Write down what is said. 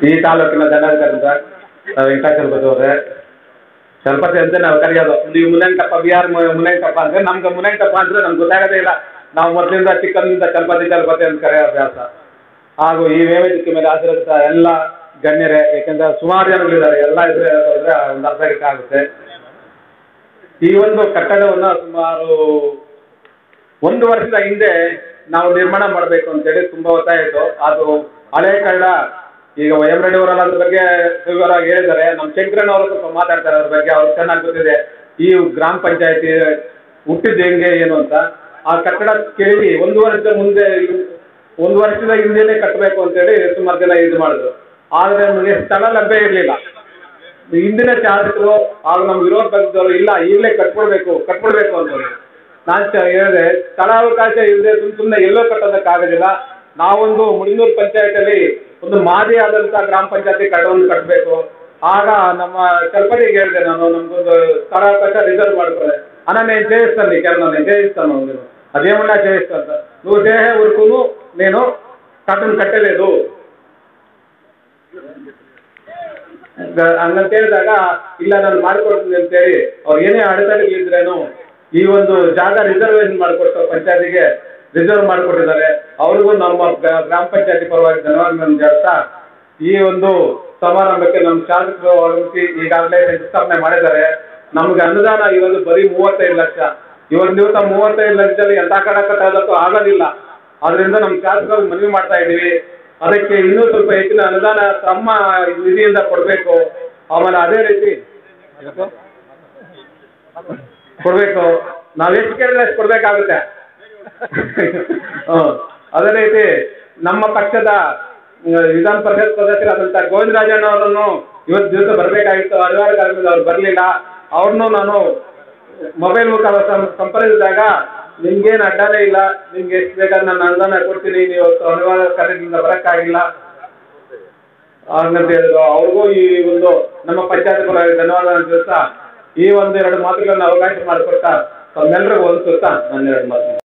ಈ ತಾಲೂಕಿನ ದಂಡಾಧಿಕಾರಿಂದ ನಾವು ವೆಂಕಟಾಚಲಪತಿ ಅವರೇ ಚಲಪತಿ ಅಂತ ನಾವು ಕರೆಯೋದು ನೀವು ಮುನೇಂಕಪ್ಪ ಬಿ ಆರ್ ಮುನೇಂಕಪ್ಪ ಅಂದರೆ ನಮ್ಗೆ ಮುನೇಂಕಪ್ಪ ಅಂದರೆ ನಮ್ಗೆ ಗೊತ್ತಾಗೋದೇ ಇಲ್ಲ ನಾವು ಮೊದಲಿಂದ ಚಿಕ್ಕಂದಿಂದ ಚಲಪತಿ ಚಲಪತಿ ಅಂತ ಕರೆಯೋ ಅಭ್ಯಾಸ ಹಾಗೂ ಈ ವೇದಿಕೆ ಮೇಲೆ ಹಾಜರಿದ್ದ ಎಲ್ಲ ಗಣ್ಯರೇ ಏಕೆಂದರೆ ಸುಮಾರು ಜನಗಳಿದ್ದಾರೆ ಎಲ್ಲ ಇದ್ರೆ ಹೋದ್ರೆ ಒಂದು ಅರ್ಧ ಗಂಟೆ ಆಗುತ್ತೆ ಈ ಒಂದು ಕಟ್ಟಡವನ್ನು ಸುಮಾರು ಒಂದು ವರ್ಷದ ಹಿಂದೆ ನಾವು ನಿರ್ಮಾಣ ಮಾಡಬೇಕು ಅಂತೇಳಿ ತುಂಬ ಒತ್ತಾಯ ಇತ್ತು ಅದು ಹಳೆ ಕನ್ನಡ ಈಗ ವೈ ಎಂ ರೆಡ್ಡಿ ಅವರೆಲ್ಲ ಅದ್ರ ಬಗ್ಗೆ ವಿವರವಾಗಿ ಹೇಳಿದ್ದಾರೆ ನಮ್ಮ ಶಂಕರಣ್ಣ ಅವರು ಸ್ವಲ್ಪ ಮಾತಾಡ್ತಾರೆ ಅದ್ರ ಬಗ್ಗೆ ಅವ್ರಿಗೆ ಚೆನ್ನಾಗಿ ಗೊತ್ತಿದೆ ಈ ಗ್ರಾಮ ಪಂಚಾಯತಿ ಹುಟ್ಟಿದ್ದು ಹೆಂಗೆ ಏನು ಅಂತ ಆ ಕಟ್ಟಡ ಕೇಳಿ ಒಂದು ವರ್ಷದ ಮುಂದೆ ಒಂದು ವರ್ಷದ ಹಿಂದೆನೇ ಕಟ್ಟಬೇಕು ಅಂತೇಳಿ ಸುಮಾರು ಜನ ಇದು ಮಾಡಿದ್ರು ಆದರೆ ನಮಗೆ ಸ್ಥಳ ಲಭ್ಯ ಇರಲಿಲ್ಲ ಹಿಂದಿನ ಶಾಸಕರು ಹಾಗೂ ನಮ್ಮ ವಿರೋಧ ಪಕ್ಷದವರು ಇಲ್ಲ ಈಗಲೇ ಕಟ್ಕೊಳ್ಬೇಕು ಕಟ್ಕೊಳ್ಬೇಕು ಅಂತಂದ್ರು ನಾನು ಚ ಹೇಳಿದೆ ಸ್ಥಳಾವಕಾಶ ಇಲ್ಲದೆ ಸುಮ್ಮ ಸುಮ್ಮನೆ ಎಲ್ಲೋ ಕಟ್ಟೋದಕ್ಕಾಗೋದಿಲ್ಲ ನಾವೊಂದು ಮುಡಿನೂರು ಪಂಚಾಯತಲ್ಲಿ ಒಂದು ಮಾದರಿ ಆದಂಥ ಗ್ರಾಮ ಪಂಚಾಯತಿ ಕಟ್ಟಡವನ್ನು ಕಟ್ಟಬೇಕು ಆಗ ನಮ್ಮ ಚಲ್ಪಟಿಗೆ ಹೇಳಿದೆ ನಾನು ನಮಗೊಂದು ಸ್ಥಳಾವಕಾಶ ರಿಸರ್ವ್ ಮಾಡ್ಕೊಳ್ಳೆ ಅಣ್ಣ నేను చేయిస్తాను నీకేమన్నా నేను చేయిస్తాను నేను అదేమన్నా చేయిస్తాను నువ్వు చేసే వరకు నేను కట్టను కట్టలేదు ಗ- ಹಂಗಂತ ಹೇಳಿದಾಗ ಇಲ್ಲ ನಾನು ಮಾಡ್ಕೊಡ್ತೀನಿ ಅಂತೇಳಿ ಅವ್ರು ಏನೇ ಅಡೆತಡೆಗಳಿದ್ರೇನು ಈ ಒಂದು ಜಾಗ ರಿಸರ್ವೇಷನ್ ಮಾಡಿಕೊಟ್ಟು ಪಂಚಾಯತಿಗೆ ರಿಸರ್ವ್ ಮಾಡಿಕೊಟ್ಟಿದ್ದಾರೆ ಅವ್ರಿಗೂ ನಮ್ಮ ಗ್ರಾ- ಗ್ರಾಮ ಪಂಚಾಯತಿ ಪರವಾಗಿ ಧನ್ಯವಾದಗಳನ್ನು ಹೇಳ್ತಾ ಈ ಒಂದು ಸಮಾರಂಭಕ್ಕೆ ನಮ್ಮ ಶಾಸಕರು ಆಗಮಿಸಿ ಈಗಾಗಲೇ ಶಂಕುಸ್ಥಾಪನೆ ಮಾಡಿದ್ದಾರೆ ನಮ್ಗೆ ಅನುದಾನ ಇರೋದು ಬರೀ ಮೂವತ್ತೈದು ಲಕ್ಷ ಇವತ್ತು ದಿವಸ ಮೂವತ್ತೈದು ಲಕ್ಷದಲ್ಲಿ ಎಂಥ ಕಡ ಕಟ್ಟೋದಕ್ಕೂ ಆಗೋದಿಲ್ಲ ಆದ್ರಿಂದ ನಮ್ಮ ಶಾಸಕರು ಮನವಿ ಮಾಡ್ತಾ ಇದ್ದೀವಿ ಅದಕ್ಕೆ ಇನ್ನೂ ಸ್ವಲ್ಪ ಹೆಚ್ಚಿನ ಅನುದಾನ ತಮ್ಮ ನಿಧಿಯಿಂದ ಕೊಡಬೇಕು ಆಮೇಲೆ ಅದೇ ರೀತಿ ಕೊಡಬೇಕು ನಾವು ಎಷ್ಟು ಕೇಳಿದ್ರೆ ಅಷ್ಟು ಕೊಡಬೇಕಾಗುತ್ತೆ ಹ್ಮ್. ಅದೇ ರೀತಿ ನಮ್ಮ ಪಕ್ಷದ ಆ, ವಿಧಾನ ಪರಿಷತ್ ಸದಸ್ಯರಾದಂಥ ಗೋವಿಂದರಾಜಣ್ಣ ಅವರನ್ನು ಇವತ್ತು ದಿವಸ ಬರಬೇಕಾಗಿತ್ತು ಅನಿವಾರ್ಯ ಕಾರಣದಿಂದ ಅವ್ರು ಬರಲಿಲ್ಲ ಅವ್ರನ್ನೂ ನಾನು ಮೊಬೈಲ್ ಮುಖಾಂತರ ಸಂ ಸಂಪರ್ಕಿಸಿದಾಗ ನಿಮ್ಗೇನು ಅಡ್ಡಾನೇ ಇಲ್ಲ ನಿಮ್ಗೆ ಎಷ್ಟು ಬೇಕಾದ್ರೆ ನಾನು ಅನುದಾನ ಕೊಡ್ತೀನಿ ನೀವು ಇವತ್ತು ಅನಿವಾರ್ಯ ಕಾರಣದಿಂದ ಬರೋಕ್ಕಾಗಿಲ್ಲ ಹಂಗಂತ ಹೇಳಿದ್ರು ಅವ್ರಿಗೂ ಈ ಒಂದು ನಮ್ಮ ಪಂಚಾಯತ್ ಪರವಾಗಿ ಧನ್ಯವಾದ ತಿಳಿಸ್ತಾ ಈ ಒಂದು ಎರಡು ಮಾತುಗಳನ್ನ ಅವಕಾಶ ಮಾಡಿಕೊಟ್ಟ ತಮ್ಮೆಲ್ಲರಿಗೂ ಒಂದು ಸುತ್ತ ನನ್ನ ಎರಡು ಮಾತು